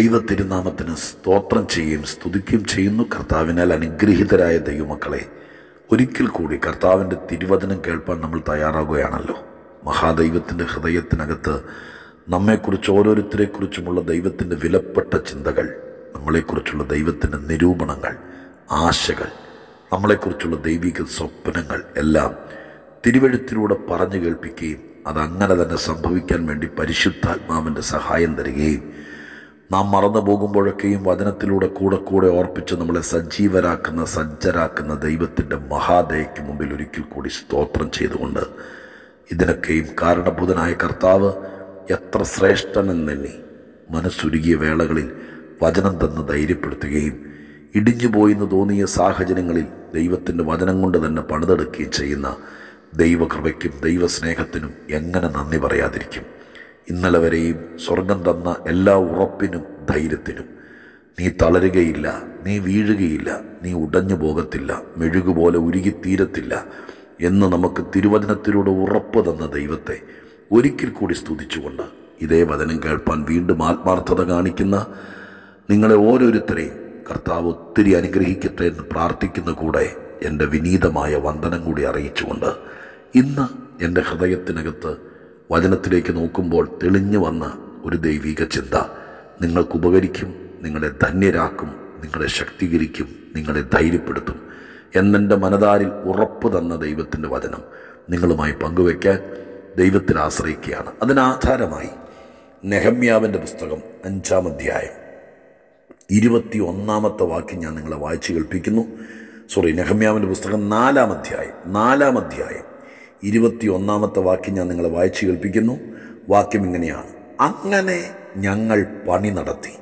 ദൈവ തിരുനാമത്തിന് സ്തോത്രം ചെയ്യുകയും സ്തുതിക്കുകയും ചെയ്യുന്നു കർത്താവിനാൽ അനുഗ്രഹീതരായ ദൈവമക്കളെ ഒരിക്കൽ കൂടി കർത്താവിൻ്റെ തിരുവചനം കേൾപ്പാൻ നമ്മൾ തയ്യാറാകുകയാണല്ലോ മഹാദൈവത്തിൻ്റെ ഹൃദയത്തിനകത്ത് നമ്മെക്കുറിച്ച് ഓരോരുത്തരെക്കുറിച്ചുമുള്ള ദൈവത്തിൻ്റെ വിലപ്പെട്ട ചിന്തകൾ നമ്മളെക്കുറിച്ചുള്ള ദൈവത്തിൻ്റെ നിരൂപണങ്ങൾ ആശകൾ നമ്മളെക്കുറിച്ചുള്ള ദൈവിക സ്വപ്നങ്ങൾ എല്ലാം തിരുവഴുത്തിലൂടെ പറഞ്ഞു കേൾപ്പിക്കുകയും അതങ്ങനെ തന്നെ സംഭവിക്കാൻ വേണ്ടി പരിശുദ്ധാത്മാവിൻ്റെ സഹായം തരികയും നാം മറന്നു പോകുമ്പോഴൊക്കെയും വചനത്തിലൂടെ കൂടെ കൂടെ ഓർപ്പിച്ച് നമ്മളെ സജീവരാക്കുന്ന സജ്ജരാക്കുന്ന ദൈവത്തിൻ്റെ മഹാദയയ്ക്ക് മുമ്പിൽ ഒരിക്കൽ കൂടി സ്തോത്രം ചെയ്തുകൊണ്ട് ഇതിനൊക്കെയും കാരണഭൂതനായ കർത്താവ് എത്ര ശ്രേഷ്ഠനെന്നെണ്ണി മനസ്സുരുകിയ വേളകളിൽ വചനം തന്ന് ധൈര്യപ്പെടുത്തുകയും ഇടിഞ്ഞുപോയെന്ന് തോന്നിയ സാഹചര്യങ്ങളിൽ ദൈവത്തിൻ്റെ വചനം കൊണ്ട് തന്നെ പണിതെടുക്കുകയും ചെയ്യുന്ന ദൈവകൃപയ്ക്കും ദൈവസ്നേഹത്തിനും എങ്ങനെ നന്ദി പറയാതിരിക്കും ഇന്നലെ വരെയും സ്വർഗം തന്ന എല്ലാ ഉറപ്പിനും ധൈര്യത്തിനും നീ തളരുകയില്ല നീ വീഴുകയില്ല നീ ഉടഞ്ഞു പോകത്തില്ല മെഴുകുപോലെ ഉരുകിത്തീരത്തില്ല എന്ന് നമുക്ക് തിരുവചനത്തിലൂടെ ഉറപ്പ് തന്ന ദൈവത്തെ ഒരിക്കൽ കൂടി സ്തുതിച്ചുകൊണ്ട് ഇതേ വചനം കേൾപ്പാൻ വീണ്ടും ആത്മാർത്ഥത കാണിക്കുന്ന നിങ്ങളെ ഓരോരുത്തരെയും കർത്താവ് ഒത്തിരി അനുഗ്രഹിക്കട്ടെ എന്ന് പ്രാർത്ഥിക്കുന്ന കൂടെ എൻ്റെ വിനീതമായ വന്ദനം കൂടി അറിയിച്ചുകൊണ്ട് ഇന്ന് എൻ്റെ ഹൃദയത്തിനകത്ത് വചനത്തിലേക്ക് നോക്കുമ്പോൾ തെളിഞ്ഞു വന്ന ഒരു ദൈവിക ചിന്ത നിങ്ങൾക്ക് ഉപകരിക്കും നിങ്ങളെ ധന്യരാക്കും നിങ്ങളെ ശക്തീകരിക്കും നിങ്ങളെ ധൈര്യപ്പെടുത്തും എന്നെൻ്റെ മനതാരിൽ ഉറപ്പ് തന്ന ദൈവത്തിൻ്റെ വചനം നിങ്ങളുമായി പങ്കുവയ്ക്കാൻ ദൈവത്തിൽ ആശ്രയിക്കുകയാണ് അതിനാധാരമായി നെഹമ്യാവിൻ്റെ പുസ്തകം അഞ്ചാം അധ്യായം ഇരുപത്തി ഒന്നാമത്തെ വാക്യം ഞാൻ നിങ്ങളെ വായിച്ചു കേൾപ്പിക്കുന്നു സോറി നെഹമ്യാവിൻ്റെ പുസ്തകം നാലാം അധ്യായം നാലാം അധ്യായം ഇരുപത്തി ഒന്നാമത്തെ വാക്യം ഞാൻ നിങ്ങളെ വായിച്ചു കേൾപ്പിക്കുന്നു വാക്യം ഇങ്ങനെയാണ് അങ്ങനെ ഞങ്ങൾ പണി നടത്തി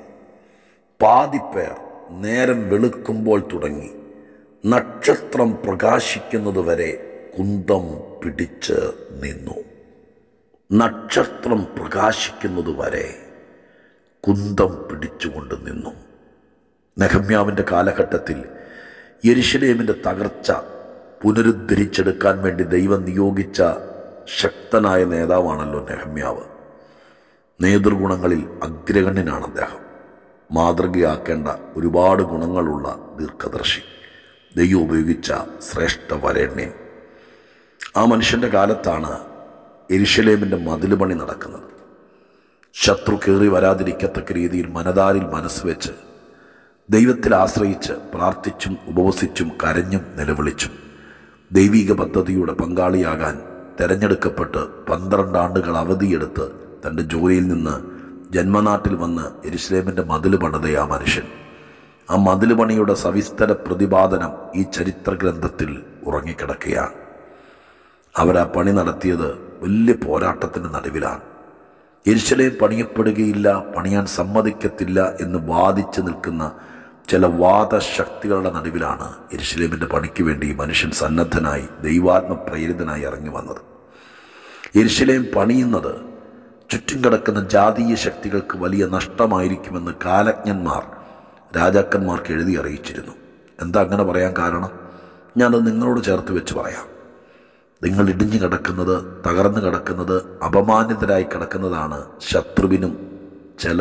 പാതിപ്പേർ നേരം വെളുക്കുമ്പോൾ തുടങ്ങി നക്ഷത്രം പ്രകാശിക്കുന്നതുവരെ കുന്തം പിടിച്ച് നിന്നു നക്ഷത്രം പ്രകാശിക്കുന്നതുവരെ കുന്തം പിടിച്ചുകൊണ്ട് നിന്നു നെഹമ്യാവിൻ്റെ കാലഘട്ടത്തിൽ യെരുഷലേമിൻ്റെ തകർച്ച പുനരുദ്ധരിച്ചെടുക്കാൻ വേണ്ടി ദൈവം നിയോഗിച്ച ശക്തനായ നേതാവാണല്ലോ നെഹമ്യാവ് നേതൃഗുണങ്ങളിൽ അഗ്രഗണ്യനാണ് അദ്ദേഹം മാതൃകയാക്കേണ്ട ഒരുപാട് ഗുണങ്ങളുള്ള ദീർഘദർശി ദൈവം ഉപയോഗിച്ച ശ്രേഷ്ഠ വരേണ്യൻ ആ മനുഷ്യൻ്റെ കാലത്താണ് എരിശലേമിൻ്റെ മതിൽ പണി നടക്കുന്നത് ശത്രു കയറി വരാതിരിക്കത്തക്ക രീതിയിൽ മനതാരിൽ മനസ്സ് വെച്ച് ദൈവത്തിൽ ആശ്രയിച്ച് പ്രാർത്ഥിച്ചും ഉപവസിച്ചും കരഞ്ഞും നിലവിളിച്ചും ദൈവിക പദ്ധതിയുടെ പങ്കാളിയാകാൻ തെരഞ്ഞെടുക്കപ്പെട്ട് പന്ത്രണ്ട് ആണ്ടുകൾ അവധിയെടുത്ത് തൻ്റെ ജോലിയിൽ നിന്ന് ജന്മനാട്ടിൽ വന്ന് എരുസലേമിൻ്റെ മതിൽ പണിത ആ മനുഷ്യൻ ആ മതിൽ പണിയുടെ സവിസ്തര പ്രതിപാദനം ഈ ചരിത്ര ഗ്രന്ഥത്തിൽ ഉറങ്ങിക്കിടക്കുകയാണ് അവരാ പണി നടത്തിയത് വലിയ പോരാട്ടത്തിൻ്റെ നടുവിലാണ് എരിശലേം പണിയപ്പെടുകയില്ല പണിയാൻ സമ്മതിക്കത്തില്ല എന്ന് വാദിച്ചു നിൽക്കുന്ന ചില വാദശക്തികളുടെ നടുവിലാണ് എരിശലേമിൻ്റെ പണിക്ക് വേണ്ടി ഈ മനുഷ്യൻ സന്നദ്ധനായി ദൈവാത്മ പ്രേരിതനായി ഇറങ്ങി വന്നത് എരിശലേം പണിയുന്നത് ചുറ്റും കിടക്കുന്ന ജാതീയ ശക്തികൾക്ക് വലിയ നഷ്ടമായിരിക്കുമെന്ന് കാലജ്ഞന്മാർ രാജാക്കന്മാർക്ക് എഴുതി അറിയിച്ചിരുന്നു എന്താ അങ്ങനെ പറയാൻ കാരണം ഞാനത് നിങ്ങളോട് ചേർത്ത് വെച്ച് പറയാം നിങ്ങൾ ഇടിഞ്ഞു കിടക്കുന്നത് തകർന്നു കിടക്കുന്നത് അപമാനിതരായി കിടക്കുന്നതാണ് ശത്രുവിനും ചില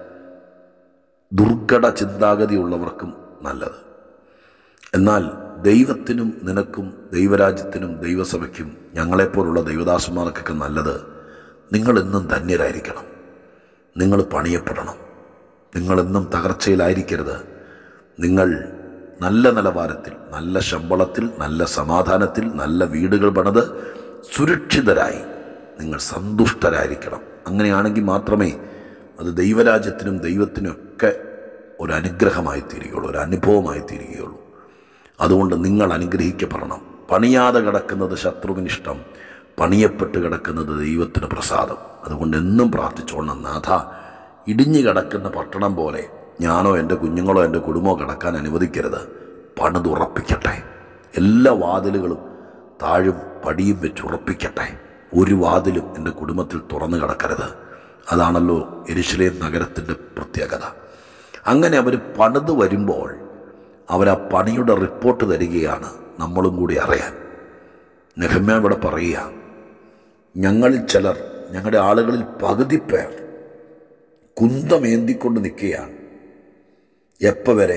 ദുർഘട ചിന്താഗതിയുള്ളവർക്കും നല്ലത് എന്നാൽ ദൈവത്തിനും നിനക്കും ദൈവരാജ്യത്തിനും ദൈവസഭയ്ക്കും ഞങ്ങളെപ്പോലുള്ള ദൈവദാസന്മാർക്കൊക്കെ നല്ലത് നിങ്ങളെന്നും ധന്യരായിരിക്കണം നിങ്ങൾ പണിയപ്പെടണം നിങ്ങളെന്നും തകർച്ചയിലായിരിക്കരുത് നിങ്ങൾ നല്ല നിലവാരത്തിൽ നല്ല ശമ്പളത്തിൽ നല്ല സമാധാനത്തിൽ നല്ല വീടുകൾ പണിത് സുരക്ഷിതരായി നിങ്ങൾ സന്തുഷ്ടരായിരിക്കണം അങ്ങനെയാണെങ്കിൽ മാത്രമേ അത് ദൈവരാജ്യത്തിനും ദൈവത്തിനൊക്കെ ഒരു അനുഗ്രഹമായി തീരുകയുള്ളൂ ഒരു അനുഭവമായി തീരുകയുള്ളൂ അതുകൊണ്ട് നിങ്ങൾ അനുഗ്രഹിക്കപ്പെടണം പണിയാതെ കിടക്കുന്നത് ശത്രുവിനിഷ്ടം പണിയപ്പെട്ട് കിടക്കുന്നത് ദൈവത്തിന് പ്രസാദം അതുകൊണ്ട് എന്നും പ്രാർത്ഥിച്ചോണം നാഥ ഇടിഞ്ഞു കിടക്കുന്ന പട്ടണം പോലെ ഞാനോ എൻ്റെ കുഞ്ഞുങ്ങളോ എൻ്റെ കുടുംബമോ കിടക്കാൻ അനുവദിക്കരുത് പണിതുറപ്പിക്കട്ടെ എല്ലാ വാതിലുകളും താഴും പടിയും വെച്ച് ഉറപ്പിക്കട്ടെ ഒരു വാതിലും എൻ്റെ കുടുംബത്തിൽ തുറന്നു കിടക്കരുത് അതാണല്ലോ എരിശിലേം നഗരത്തിൻ്റെ പ്രത്യേകത അങ്ങനെ അവർ പണിത് വരുമ്പോൾ അവരാ പണിയുടെ റിപ്പോർട്ട് തരികയാണ് നമ്മളും കൂടി അറിയാൻ നെഹമ്യ ഇവിടെ പറയുക ഞങ്ങളിൽ ചിലർ ഞങ്ങളുടെ ആളുകളിൽ പകുതി പേർ കുന്തമേന്തിക്കൊണ്ട് നിൽക്കുകയാണ് എപ്പോൾ വരെ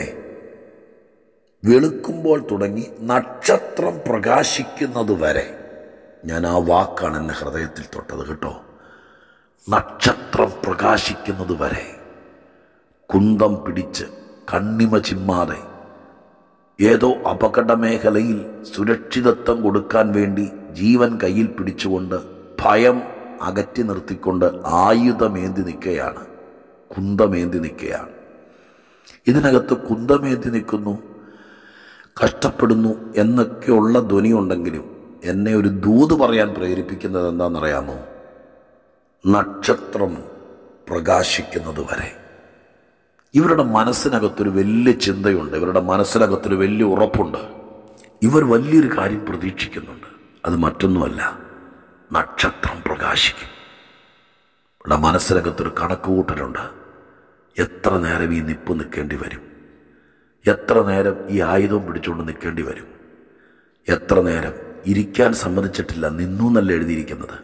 വെളുക്കുമ്പോൾ തുടങ്ങി നക്ഷത്രം പ്രകാശിക്കുന്നത് വരെ ഞാൻ ആ വാക്കാണ് എൻ്റെ ഹൃദയത്തിൽ തൊട്ടത് കേട്ടോ നക്ഷത്രം പ്രകാശിക്കുന്നത് വരെ കുന്തം പിടിച്ച് കണ്ണിമ ചിമ്മാതെ ഏതോ അപകട മേഖലയിൽ സുരക്ഷിതത്വം കൊടുക്കാൻ വേണ്ടി ജീവൻ കയ്യിൽ പിടിച്ചുകൊണ്ട് ഭയം അകറ്റി നിർത്തിക്കൊണ്ട് ആയുധമേന്തി നിൽക്കുകയാണ് കുന്തമേന്തി നിൽക്കുകയാണ് ഇതിനകത്ത് കുന്തമേന്തി നിൽക്കുന്നു കഷ്ടപ്പെടുന്നു എന്നൊക്കെയുള്ള ധ്വനിയുണ്ടെങ്കിലും എന്നെ ഒരു ദൂത് പറയാൻ പ്രേരിപ്പിക്കുന്നത് എന്താണെന്നറിയാമോ നക്ഷത്രം പ്രകാശിക്കുന്നത് വരെ ഇവരുടെ മനസ്സിനകത്തൊരു വലിയ ചിന്തയുണ്ട് ഇവരുടെ മനസ്സിനകത്തൊരു വലിയ ഉറപ്പുണ്ട് ഇവർ വലിയൊരു കാര്യം പ്രതീക്ഷിക്കുന്നുണ്ട് അത് മറ്റൊന്നുമല്ല നക്ഷത്രം പ്രകാശിക്കും ഇവിടെ മനസ്സിനകത്തൊരു കണക്കുകൂട്ടലുണ്ട് എത്ര നേരം ഈ നിപ്പ് നിൽക്കേണ്ടി വരും എത്ര നേരം ഈ ആയുധം പിടിച്ചുകൊണ്ട് നിൽക്കേണ്ടി വരും എത്ര നേരം ഇരിക്കാൻ സമ്മതിച്ചിട്ടില്ല നിന്നു എന്നല്ല എഴുതിയിരിക്കുന്നത്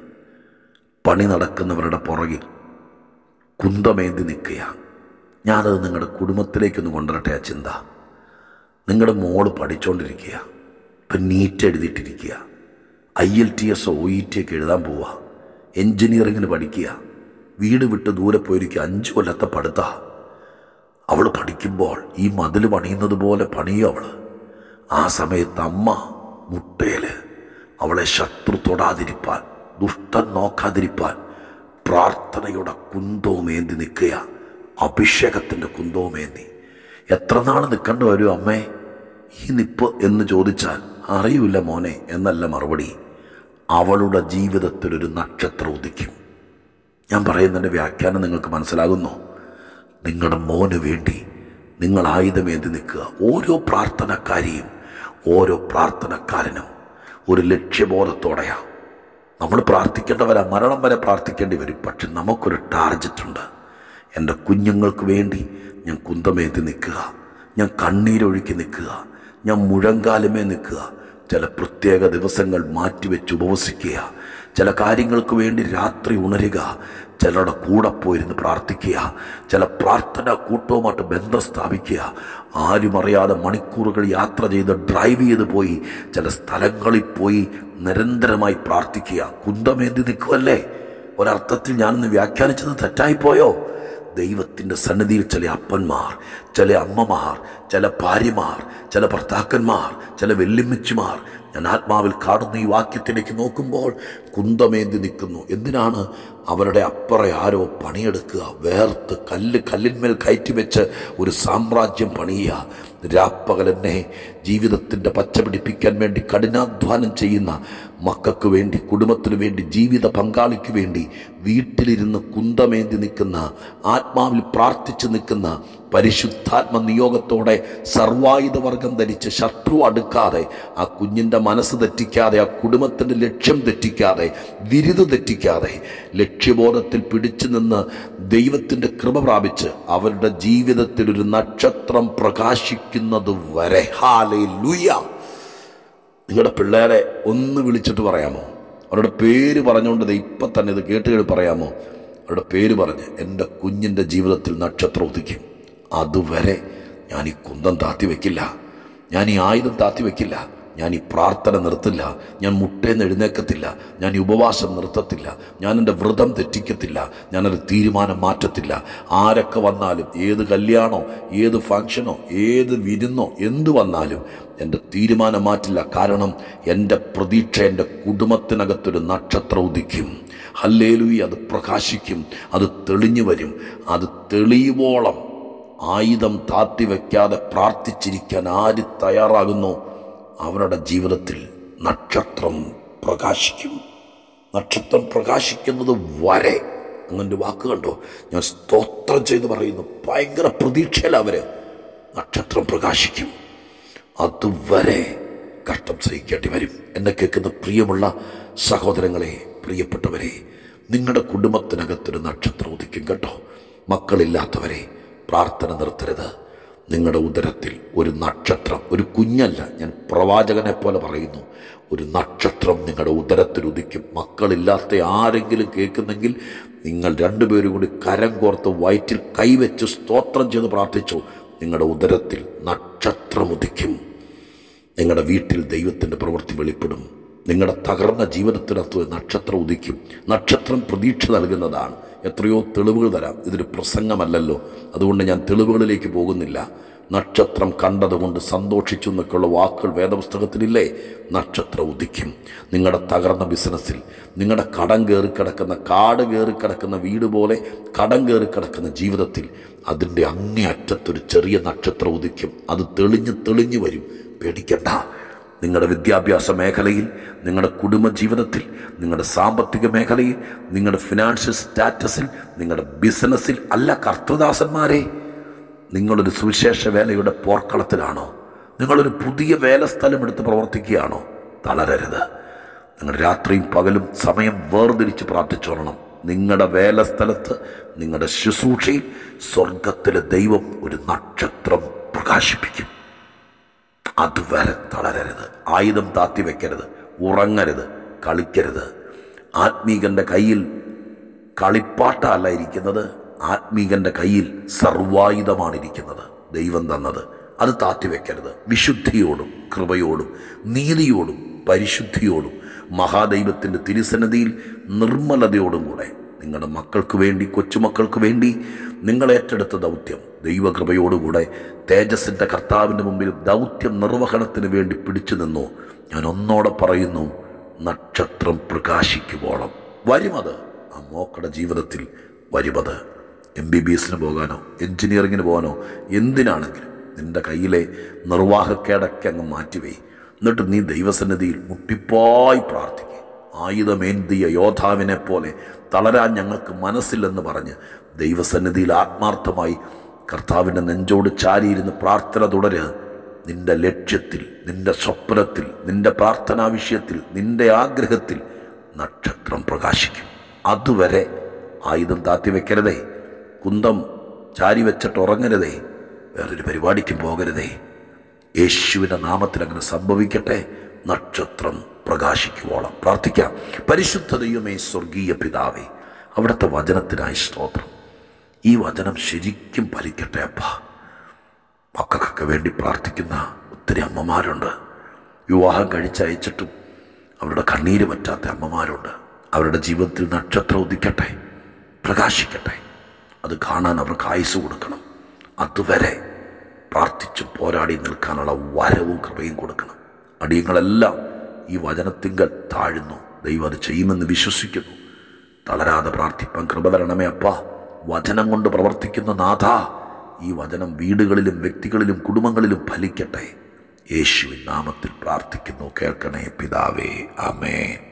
പണി നടക്കുന്നവരുടെ പുറകിൽ കുന്തമേന്തി നിൽക്കുക ഞാനത് നിങ്ങളുടെ കുടുംബത്തിലേക്കൊന്ന് കൊണ്ടുവരട്ടെ ആ ചിന്ത നിങ്ങളുടെ മോള് പഠിച്ചുകൊണ്ടിരിക്കുക ഇപ്പം നീറ്റ് എഴുതിയിട്ടിരിക്കുക IELTS O E T ഒക്കെ എഴുതാൻ പോവുക എൻജിനീയറിങ്ങിന് പഠിക്കുക വീട് വിട്ട് ദൂരെ പോയിരിക്കുക അഞ്ച് കൊല്ലത്തെ പഠിത്ത അവൾ പഠിക്കുമ്പോൾ ഈ മതിൽ പണിയുന്നത് പോലെ പണിയും അവൾ ആ സമയത്ത് അമ്മ മുട്ടയിൽ അവളെ ശത്രു തൊടാതിരിപ്പാൻ ദുഷ്ടൻ നോക്കാതിരിപ്പാൻ പ്രാർത്ഥനയുടെ കുന്തവുമേന്തി നിൽക്കുക അഭിഷേകത്തിൻ്റെ കുന്തവുമേന്തി എത്ര നാൾ നിൽക്കേണ്ടി വരും അമ്മേ ഈ നിപ്പ് എന്ന് ചോദിച്ചാൽ അറിയില്ല മോനെ എന്നല്ല മറുപടി അവളുടെ ജീവിതത്തിലൊരു നക്ഷത്രം ഉദിക്കും ഞാൻ പറയുന്നതിൻ്റെ വ്യാഖ്യാനം നിങ്ങൾക്ക് മനസ്സിലാകുന്നു നിങ്ങളുടെ മോന് വേണ്ടി നിങ്ങൾ ആയുധമേന്തി നിൽക്കുക ഓരോ പ്രാർത്ഥനക്കാരിയും ഓരോ പ്രാർത്ഥനക്കാരനും ഒരു ലക്ഷ്യബോധത്തോടെയാണ് നമ്മൾ പ്രാർത്ഥിക്കേണ്ടവരാ മരണം വരെ പ്രാർത്ഥിക്കേണ്ടി വരും പക്ഷെ നമുക്കൊരു ടാർജറ്റ് ഉണ്ട് എൻ്റെ കുഞ്ഞുങ്ങൾക്ക് വേണ്ടി ഞാൻ കുന്തമേന്തി നിൽക്കുക ഞാൻ കണ്ണീരൊഴുക്കി നിൽക്കുക ഞാൻ മുഴങ്കാലുമേ നിൽക്കുക ചില പ്രത്യേക ദിവസങ്ങൾ മാറ്റിവെച്ച് ഉപവസിക്കുക ചില കാര്യങ്ങൾക്ക് വേണ്ടി രാത്രി ഉണരുക ചിലരുടെ കൂടെ പോയിരുന്ന് പ്രാർത്ഥിക്കുക ചില പ്രാർത്ഥന കൂട്ടവുമായിട്ട് ബന്ധം സ്ഥാപിക്കുക ആരും അറിയാതെ മണിക്കൂറുകൾ യാത്ര ചെയ്ത് ഡ്രൈവ് ചെയ്ത് പോയി ചില സ്ഥലങ്ങളിൽ പോയി നിരന്തരമായി പ്രാർത്ഥിക്കുക കുന്തമേന്തി നിൽക്കുമല്ലേ ഒരർത്ഥത്തിൽ ഞാനൊന്ന് വ്യാഖ്യാനിച്ചത് തെറ്റായിപ്പോയോ ദൈവത്തിൻ്റെ സന്നിധിയിൽ ചില അപ്പന്മാർ ചില അമ്മമാർ ചില ഭാര്യമാർ ചില ഭർത്താക്കന്മാർ ചില വെല്ലുമ്മച്ചിമാർ ഞാൻ ആത്മാവിൽ കാണുന്ന ഈ വാക്യത്തിലേക്ക് നോക്കുമ്പോൾ കുന്തമേന്തി നിൽക്കുന്നു എന്തിനാണ് അവരുടെ അപ്പുറ ആരോ പണിയെടുക്കുക വേർത്ത് കല്ല് കല്ലിന്മേൽ കയറ്റി വെച്ച് ഒരു സാമ്രാജ്യം പണിയുക രാപ്പകലെന്നെ ജീവിതത്തിൻ്റെ പച്ച പിടിപ്പിക്കാൻ വേണ്ടി കഠിനാധ്വാനം ചെയ്യുന്ന മക്കൾക്ക് വേണ്ടി കുടുംബത്തിന് വേണ്ടി ജീവിത പങ്കാളിക്ക് വേണ്ടി വീട്ടിലിരുന്ന് കുന്തമേന്തി നിൽക്കുന്ന ആത്മാവിൽ പ്രാർത്ഥിച്ചു നിൽക്കുന്ന പരിശുദ്ധാത്മ നിയോഗത്തോടെ സർവായുധവർഗം ധരിച്ച് ശത്രു അടുക്കാതെ ആ കുഞ്ഞിൻ്റെ മനസ്സ് തെറ്റിക്കാതെ ആ കുടുംബത്തിൻ്റെ ലക്ഷ്യം തെറ്റിക്കാതെ വിരുത് തെറ്റിക്കാതെ ലക്ഷ്യബോധത്തിൽ പിടിച്ചു നിന്ന് ദൈവത്തിൻ്റെ കൃപ പ്രാപിച്ച് അവരുടെ ജീവിതത്തിൽ ഒരു നക്ഷത്രം പ്രകാശിക്കുന്നത് വരെ ഹാലേ ലുയ നിങ്ങളുടെ പിള്ളേരെ ഒന്ന് വിളിച്ചിട്ട് പറയാമോ അവരുടെ പേര് പറഞ്ഞുകൊണ്ട് ദേ ഇപ്പം തന്നെ ഇത് കേട്ട് കേട്ട് പറയാമോ അവരുടെ പേര് പറഞ്ഞ് എൻ്റെ കുഞ്ഞിൻ്റെ ജീവിതത്തിൽ നക്ഷത്രം ഉദിക്കും അതുവരെ ഞാൻ ഈ കുന്തം താത്തി വെക്കില്ല ഞാൻ ഈ ആയുധം താത്തി വെക്കില്ല ഞാൻ ഈ പ്രാർത്ഥന നിർത്തില്ല ഞാൻ മുട്ടേന്ന് എഴുന്നേക്കത്തില്ല ഞാൻ ഈ ഉപവാസം നിർത്തത്തില്ല ഞാൻ എൻ്റെ വ്രതം തെറ്റിക്കത്തില്ല ഞാനൊരു തീരുമാനം മാറ്റത്തില്ല ആരൊക്കെ വന്നാലും ഏത് കല്യാണോ ഏത് ഫങ്ഷനോ ഏത് വിരുന്നോ എന്ത് വന്നാലും എൻ്റെ തീരുമാനം മാറ്റില്ല കാരണം എൻ്റെ പ്രതീക്ഷ എൻ്റെ കുടുംബത്തിനകത്തൊരു നക്ഷത്രം ഉദിക്കും ഹല്ലേലുയി അത് പ്രകാശിക്കും അത് തെളിഞ്ഞു വരും അത് തെളിയുവോളം ആയുധം താത്തി വയ്ക്കാതെ പ്രാർത്ഥിച്ചിരിക്കാൻ ആര് തയ്യാറാകുന്നു അവരുടെ ജീവിതത്തിൽ നക്ഷത്രം പ്രകാശിക്കും നക്ഷത്രം പ്രകാശിക്കുന്നത് വരെ അങ്ങനെ വാക്ക് കണ്ടോ ഞാൻ സ്തോത്രം ചെയ്ത് പറയുന്നു ഭയങ്കര പ്രതീക്ഷയില്ല അവര് നക്ഷത്രം പ്രകാശിക്കും അതുവരെ കഷ്ടം സഹിക്കേണ്ടി വരും എന്നെ കേൾക്കുന്ന പ്രിയമുള്ള സഹോദരങ്ങളെ പ്രിയപ്പെട്ടവരെ നിങ്ങളുടെ കുടുംബത്തിനകത്തൊരു നക്ഷത്രം ഉദിക്കും കേട്ടോ മക്കളില്ലാത്തവരെ പ്രാർത്ഥന നിർത്തരുത് നിങ്ങളുടെ ഉദരത്തിൽ ഒരു നക്ഷത്രം ഒരു കുഞ്ഞല്ല ഞാൻ പ്രവാചകനെ പോലെ പറയുന്നു ഒരു നക്ഷത്രം നിങ്ങളുടെ ഉദരത്തിൽ ഉദിക്കും മക്കളില്ലാത്ത ആരെങ്കിലും കേൾക്കുന്നെങ്കിൽ നിങ്ങൾ രണ്ടുപേരും കൂടി കരം കോർത്ത് വയറ്റിൽ കൈവച്ച് സ്തോത്രം ചെയ്ത് പ്രാർത്ഥിച്ചു നിങ്ങളുടെ ഉദരത്തിൽ നക്ഷത്രം ഉദിക്കും നിങ്ങളുടെ വീട്ടിൽ ദൈവത്തിൻ്റെ പ്രവൃത്തി വെളിപ്പെടും നിങ്ങളുടെ തകർന്ന ജീവിതത്തിനകത്ത് ഒരു നക്ഷത്രം ഉദിക്കും നക്ഷത്രം പ്രതീക്ഷ നൽകുന്നതാണ് എത്രയോ തെളിവുകൾ തരാം ഇതൊരു പ്രസംഗമല്ലല്ലോ അതുകൊണ്ട് ഞാൻ തെളിവുകളിലേക്ക് പോകുന്നില്ല നക്ഷത്രം കണ്ടതുകൊണ്ട് സന്തോഷിച്ചു എന്നൊക്കെയുള്ള വാക്കുകൾ വേദപുസ്തകത്തിലില്ലേ നക്ഷത്രം ഉദിക്കും നിങ്ങളുടെ തകർന്ന ബിസിനസ്സിൽ നിങ്ങളുടെ കടം കയറി കിടക്കുന്ന കാട് കയറി കിടക്കുന്ന വീട് പോലെ കടം കയറി കിടക്കുന്ന ജീവിതത്തിൽ അതിൻ്റെ അങ്ങേ അറ്റത്തൊരു ചെറിയ നക്ഷത്രം ഉദിക്കും അത് തെളിഞ്ഞ് തെളിഞ്ഞു വരും പേടിക്കണ്ട നിങ്ങളുടെ വിദ്യാഭ്യാസ മേഖലയിൽ നിങ്ങളുടെ കുടുംബ ജീവിതത്തിൽ നിങ്ങളുടെ സാമ്പത്തിക മേഖലയിൽ നിങ്ങളുടെ ഫിനാൻഷ്യൽ സ്റ്റാറ്റസിൽ നിങ്ങളുടെ ബിസിനസ്സിൽ അല്ല കർത്തദാസന്മാരെ നിങ്ങളൊരു സുവിശേഷ വേലയുടെ പോർക്കളത്തിലാണോ നിങ്ങളൊരു പുതിയ വേലസ്ഥലം എടുത്ത് പ്രവർത്തിക്കുകയാണോ തളരരുത് നിങ്ങൾ രാത്രിയും പകലും സമയം വേർതിരിച്ച് പ്രാർത്ഥിച്ചോളണം നിങ്ങളുടെ വേലസ്ഥലത്ത് നിങ്ങളുടെ ശുശ്രൂഷയിൽ സ്വർഗത്തിലെ ദൈവം ഒരു നക്ഷത്രം പ്രകാശിപ്പിക്കും അതുവരെ തളരരുത് ആയുധം താത്തി വെക്കരുത് ഉറങ്ങരുത് കളിക്കരുത് ആത്മീകന്റെ കയ്യിൽ കളിപ്പാട്ടല്ല ഇരിക്കുന്നത് ആത്മീകന്റെ കയ്യിൽ സർവായുധമാണ് ഇരിക്കുന്നത് ദൈവം തന്നത് അത് താത്തി വെക്കരുത് വിശുദ്ധിയോടും കൃപയോടും നീതിയോടും പരിശുദ്ധിയോടും മഹാദൈവത്തിൻ്റെ തിരുസന്നതിയിൽ നിർമ്മലതയോടും കൂടെ നിങ്ങളുടെ മക്കൾക്ക് വേണ്ടി കൊച്ചുമക്കൾക്ക് വേണ്ടി നിങ്ങൾ ഏറ്റെടുത്ത ദൗത്യം ദൈവകൃപയോടുകൂടെ തേജസ്സിൻ്റെ കർത്താവിൻ്റെ മുമ്പിൽ ദൗത്യം നിർവഹണത്തിന് വേണ്ടി പിടിച്ചു നിന്നു ഞാൻ ഒന്നോടെ പറയുന്നു നക്ഷത്രം പ്രകാശിക്കുവോളം വരുമത് ആ മോക്കടെ ജീവിതത്തിൽ വരുമത് എം ബി ബി എസിന് പോകാനോ എൻജിനീയറിങ്ങിന് പോകാനോ എന്തിനാണെങ്കിലും നിന്റെ കയ്യിലെ നിർവാഹക്കേടൊക്കെ അങ്ങ് മാറ്റിവേ എന്നിട്ട് നീ ദൈവസന്നിധിയിൽ മുട്ടിപ്പായി പ്രാർത്ഥിക്കുക ആയുധമേന്തിയ യോദ്ധാവിനെ പോലെ തളരാൻ ഞങ്ങൾക്ക് മനസ്സില്ലെന്ന് പറഞ്ഞ് ദൈവസന്നിധിയിൽ ആത്മാർത്ഥമായി കർത്താവിൻ്റെ നെഞ്ചോട് ചാരിയിരുന്ന് പ്രാർത്ഥന തുടരുക നിന്റെ ലക്ഷ്യത്തിൽ നിന്റെ സ്വപ്നത്തിൽ നിന്റെ പ്രാർത്ഥനാ വിഷയത്തിൽ നിന്റെ ആഗ്രഹത്തിൽ നക്ഷത്രം പ്രകാശിക്കും അതുവരെ ആയുധം താത്തി വെക്കരുതേ കുന്തം ചാരി വെച്ചിട്ട് ഉറങ്ങരുതേ വേറൊരു പരിപാടിക്കും പോകരുതേ യേശുവിൻ്റെ നാമത്തിൽ അങ്ങനെ സംഭവിക്കട്ടെ നക്ഷത്രം പ്രകാശിക്കുവോളം പ്രാർത്ഥിക്കാം പരിശുദ്ധ ദൈവമേ സ്വർഗീയ പിതാവേ അവിടുത്തെ വചനത്തിനായി സ്തോത്രം ഈ വചനം ശരിക്കും ഫലിക്കട്ടെ അപ്പ മക്കൾക്കൊക്കെ വേണ്ടി പ്രാർത്ഥിക്കുന്ന ഒത്തിരി അമ്മമാരുണ്ട് വിവാഹം കഴിച്ചയച്ചിട്ടും അവരുടെ കണ്ണീര് പറ്റാത്ത അമ്മമാരുണ്ട് അവരുടെ ജീവിതത്തിൽ നക്ഷത്രം ഉദിക്കട്ടെ പ്രകാശിക്കട്ടെ അത് കാണാൻ അവർക്ക് ആയുസ് കൊടുക്കണം അതുവരെ പ്രാർത്ഥിച്ച് പോരാടി നിൽക്കാനുള്ള വരവും കൃപയും കൊടുക്കണം അടിയങ്ങളെല്ലാം ഈ വചനത്തിങ്കൽ താഴുന്നു ദൈവം അത് ചെയ്യുമെന്ന് വിശ്വസിക്കുന്നു തളരാതെ പ്രാർത്ഥിപ്പാൻ കൃപ തരണമേ അപ്പ വചനം കൊണ്ട് പ്രവർത്തിക്കുന്ന നാഥ ഈ വചനം വീടുകളിലും വ്യക്തികളിലും കുടുംബങ്ങളിലും ഫലിക്കട്ടെ യേശുവിൻ നാമത്തിൽ പ്രാർത്ഥിക്കുന്നു കേൾക്കണേ പിതാവേ ആമേ